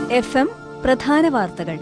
F M പ്രധാന വാർത്തകൾ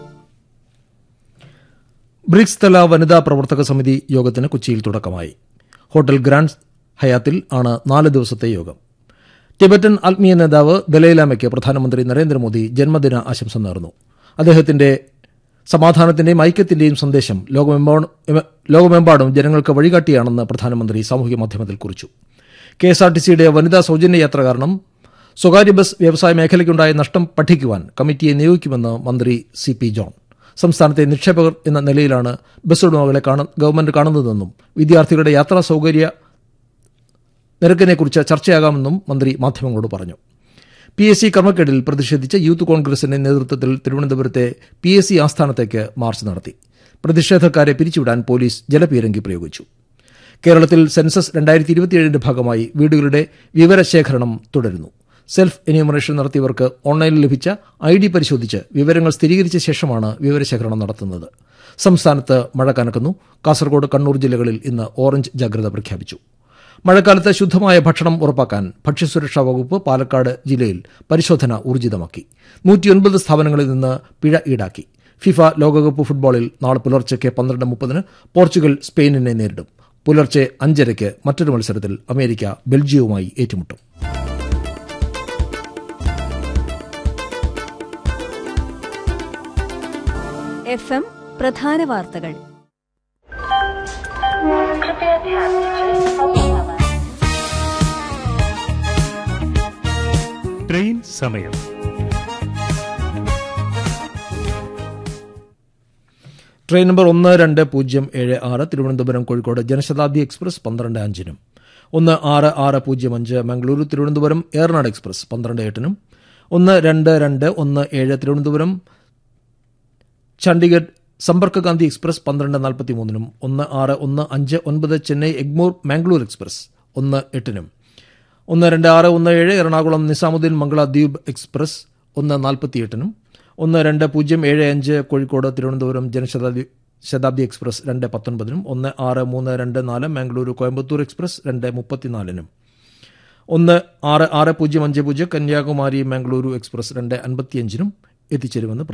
BRICS തല വനിതാ പ്രവർത്തക സമിതി യോഗത്തിന് കൊച്ചിയിൽ തുടക്കമായി ഹോട്ടൽ ഗ്രാൻഡ് ഹയാത്തിൽ ആണ് നാല് ദിവസത്തെ യോഗം ടിബറ്റൻ ആത്മീയ നേതാവ് ദലൈലാമയ്ക്ക് പ്രധാനമന്ത്രി നരേന്ദ്രമോദി ജന്മദിന ആശംസ നേർന്നു അദ്ദേഹത്തിന്റെ സമാധാനത്തിന്റെയും ഐക്യത്തിന്റെയും സന്ദേശം ലോകമെമ്പാടും ലോകമെമ്പാടും ജനങ്ങൾക്ക് വഴികാട്ടിയാണെന്ന് പ്രധാനമന്ത്രി സാമൂഹ്യ മാധ്യമത്തിൽ കുറിച്ചു കെ എസ് ആർ ടി സിയുടെ വനിതാ സൌജന്യ യാത്ര കാരണം സ്വകാര്യ ബസ് വ്യവസായ മേഖലയ്ക്കുണ്ടായ നഷ്ടം പഠിക്കുവാൻ കമ്മിറ്റിയെ നിയോഗിക്കുമെന്ന് മന്ത്രി സി പി ജോൺ സംസ്ഥാനത്തെ നിക്ഷേപകർ എന്ന നിലയിലാണ് ബസ് ഉടമകളെ കാണ- ഗവൺമെന്റ് കാണുന്നതെന്നും വിദ്യാർത്ഥികളുടെ യാത്രാ സൌകര്യ നിരക്കിനെക്കുറിച്ച് ചർച്ചയാകാമെന്നും മന്ത്രി മാധ്യമങ്ങളോട് പറഞ്ഞു പി എസ് സി ക്രമക്കേടിൽ പ്രതിഷേധിച്ച് യൂത്ത് കോൺഗ്രസിന്റെ നേതൃത്വത്തിൽ തിരുവനന്തപുരത്തെ പി എസ് സി ആസ്ഥാനത്തേക്ക് മാർച്ച് നടത്തി പ്രതിഷേധക്കാരെ പിരിച്ചുവിടാൻ പോലീസ് ജലപീരങ്കി പ്രയോഗിച്ചു കേരളത്തിൽ സെൻസസ് രണ്ടായിരത്തി ഇരുപത്തിയേഴിന്റെ ഭാഗമായി വീടുകളുടെ വിവരശേഖരണം തുടരുന്നു സെൽഫ് എന്യൂമറേഷൻ നടത്തിയവർക്ക് ഓൺലൈനിൽ ലഭിച്ച ഐ ഡി പരിശോധിച്ച് വിവരങ്ങൾ സ്ഥിരീകരിച്ച ശേഷമാണ് വിവരശേഖരണം നടത്തുന്നത് സംസ്ഥാനത്ത് മഴ കനക്കുന്നു കാസർഗോഡ് കണ്ണൂർ ജില്ലകളിൽ ഇന്ന് ഓറഞ്ച് ജാഗ്രത പ്രഖ്യാപിച്ചു മഴക്കാലത്ത് ശുദ്ധമായ ഭക്ഷണം ഉറപ്പാക്കാൻ ഭക്ഷ്യസുരക്ഷാ വകുപ്പ് പാലക്കാട് ജില്ലയിൽ പരിശോധന ഊർജിതമാക്കി നൂറ്റിയൊൻപത് സ്ഥാപനങ്ങളിൽ നിന്ന് പിഴ ഈടാക്കി ഫിഫ ലോകകപ്പ് ഫുട്ബോളിൽ നാളെ പുലർച്ചയ്ക്ക് പന്ത്രണ്ട് മുപ്പതിന് പോർച്ചുഗൽ സ്പെയിനിനെ നേരിടും പുലർച്ചെ അഞ്ചരയ്ക്ക് മറ്റൊരു മത്സരത്തിൽ അമേരിക്ക ബെൽജിയവുമായി ഏറ്റുമുട്ടും എഫ് എം പ്രധാന വാർത്തകൾ कृपया ध्यान दीजिए सभी हवा ട്രെയിൻ സമയം ട്രെയിൻ നമ്പർ ഒന്ന് രണ്ട് പൂജ്യം ഏഴ് ആറ് തിരുവനന്തപുരം കോഴിക്കോട് ജനശതാബ്ദി എക്സ്പ്രസ് പന്ത്രണ്ട് അഞ്ചിനും ഒന്ന് ആറ് ആറ് പൂജ്യം അഞ്ച് മംഗളൂരു തിരുവനന്തപുരം ഏറനാട് എക്സ്പ്രസ് പന്ത്രണ്ട് എട്ടിനും ഒന്ന് രണ്ട് രണ്ട് ഒന്ന് ഏഴ് തിരുവനന്തപുരം ചണ്ഡീഗഡ് സമ്പർക്ക് ക്രാന്തി എക്സ്പ്രസ് പന്ത്രണ്ട് നാൽപ്പത്തി മൂന്നിനും ഒന്ന് ആറ് ഒന്ന് അഞ്ച് ഒൻപത് ചെന്നൈ എഗ്മോർ മാംഗ്ലൂർ എക്സ്പ്രസ് ഒന്ന് എട്ടിനും ഒന്ന് രണ്ട് ആറ് ഒന്ന് ഏഴ് എറണാകുളം നിസാമുദ്ദീൻ മംഗള ദ്വീപ് എക്സ്പ്രസ് ഒന്ന് നാൽപ്പത്തിയെട്ടിനും ഒന്ന് രണ്ട് പൂജ്യം ഏഴ് അഞ്ച് കോഴിക്കോട് തിരുവനന്തപുരം ജനശതാബ്ദി ശതാബ്ദി എക്സ്പ്രസ് രണ്ട് പത്തൊൻപതിനും ഒന്ന് ആറ് മൂന്ന് രണ്ട് നാല് മാംഗ്ലൂരു കോയമ്പത്തൂർ എക്സ്പ്രസ് രണ്ട് മുപ്പത്തിനാലിനും ഒന്ന് ആറ് ആറ് പൂജ്യം അഞ്ച് പൂജ്യം കന്യാകുമാരി മാംഗ്ലൂരു എക്സ്പ്രസ് രണ്ട് അൻപത്തിയഞ്ചിനും എത്തിച്ചേരുമെന്ന്